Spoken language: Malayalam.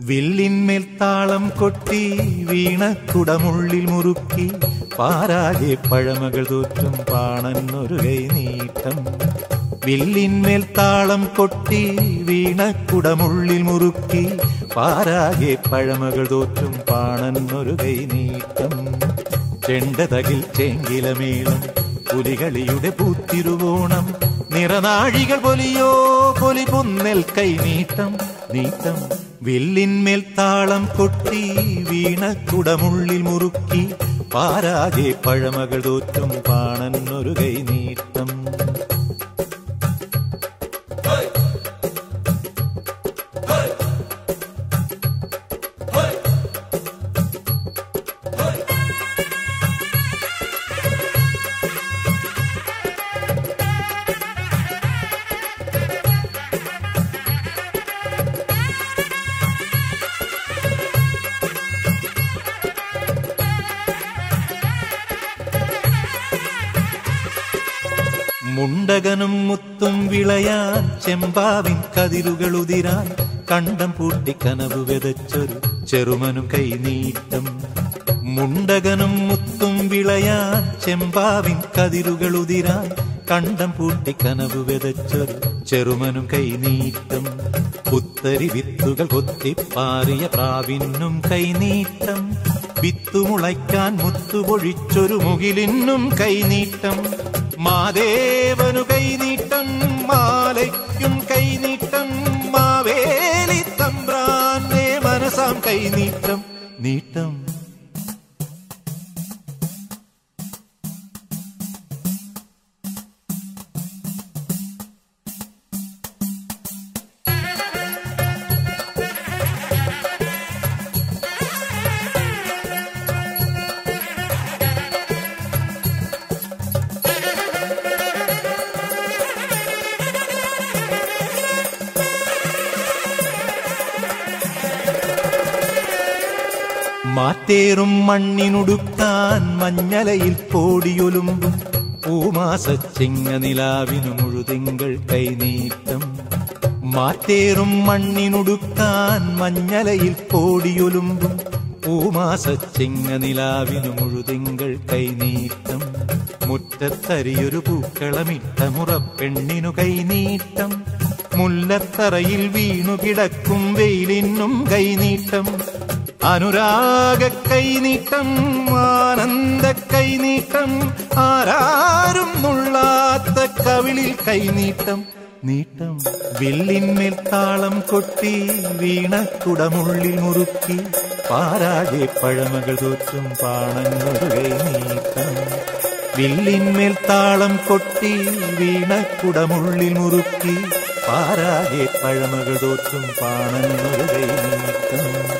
വില്ലിന്മേൽ താളം കൊട്ടി വീണക്കുടമുള്ളിൽ മുറുക്കി പാരാകെ പഴമകൾ തോറ്റും പാണന്നൊരു കൈ നീട്ടം വില്ലിന്മേൽ താളം കൊട്ടി വീണക്കുടമുള്ളിൽ മുറുക്കി പാരാകെ പഴമകൾ തോറ്റും പാണന്നൊരു കൈ നീട്ടം ചെണ്ടതകിൽ ചേങ്കിലമേളം പുലികളിയുടെ പൂത്തിരുവോണം നിറനാഴികൾ പൊലിയോ പൊലി പൊന്നൽ കൈ നീട്ടം നീട്ടം വില്ലിന്മേൽ താളം കൊട്ടി വീണക്കുടമുള്ളിൽ മുറുക്കി പാരാകെ പഴമകൾ തോറ്റും പാണന്നൊരു കൈ നീട്ടം മുണ്ടകനും മുത്തും വിളയാൻ ചെമ്പാവിൻ കതിരുകൾ ഉതിരാൻ കണ്ടം പൂട്ടി കനവ് വിതച്ചൊരു ചെറുമനും കൈനീട്ടം മുണ്ടകനും മുത്തും വിളയാൻ ചെമ്പാവിൻ കതിരുകൾ ഉതിരാൻ കണ്ടം പൂട്ടി കനവ് വിതച്ചൊരു ചെറുമനും കൈനീട്ടം പുത്തരി വിത്തുകൾ കൊത്തിപ്പാറിയ പ്രാവിനും കൈനീട്ടം വിത്തുമുളയ്ക്കാൻ മുത്തുപൊഴിച്ചൊരു മുകിലിനും കൈനീട്ടം മാദേവനു കൈനീട്ടം മാലയ്ക്കും കൈനീട്ടം മാവേലി തമ്പ്രാന്റെ മനസാം കൈനീട്ടം നീട്ടം മാറ്റേറും മണ്ണിനുടുക്കാൻ മഞ്ഞലയിൽ കോടിയൊലുമ്പും പൂമാസച്ചിങ്ങ നിലാവിനു മുഴുതിങ്കൾ കൈനീട്ടം മാറ്റേറും മണ്ണിനുടുക്കാൻ മഞ്ഞലയിൽ കോടിയൊലുമ്പും പൂമാസച്ചിങ്ങ നിലാവിനു മുഴുതിങ്കൾ കൈനീട്ടം മുറ്റത്തരിയൊരു പൂക്കളമിട്ട മുറപ്പെണ്ണിനു കൈനീട്ടം മുല്ലത്തറയിൽ വീണു കിടക്കും വെയിലിനും കൈനീട്ടം അനുരാഗ കൈനീട്ടം ആനന്ദ കൈനീട്ടം ആരാരും നുള്ളാത്ത കവിളിൽ കൈനീട്ടം നീട്ടം വില്ലിന്മേൽ താളം കൊട്ടി വീണക്കുടമുള്ളിൽ മുറുക്കി പാരാകെ പഴമകൾ തോറ്റും പാണങ്ങളുടെ കൈനീട്ടം വില്ലിന്മേൽ താളം കൊട്ടി വീണക്കുടമുള്ളിൽ മുറുക്കി പാരാകെ പഴമകൾ തോറ്റും പാണങ്ങളുടെ കൈനീട്ടം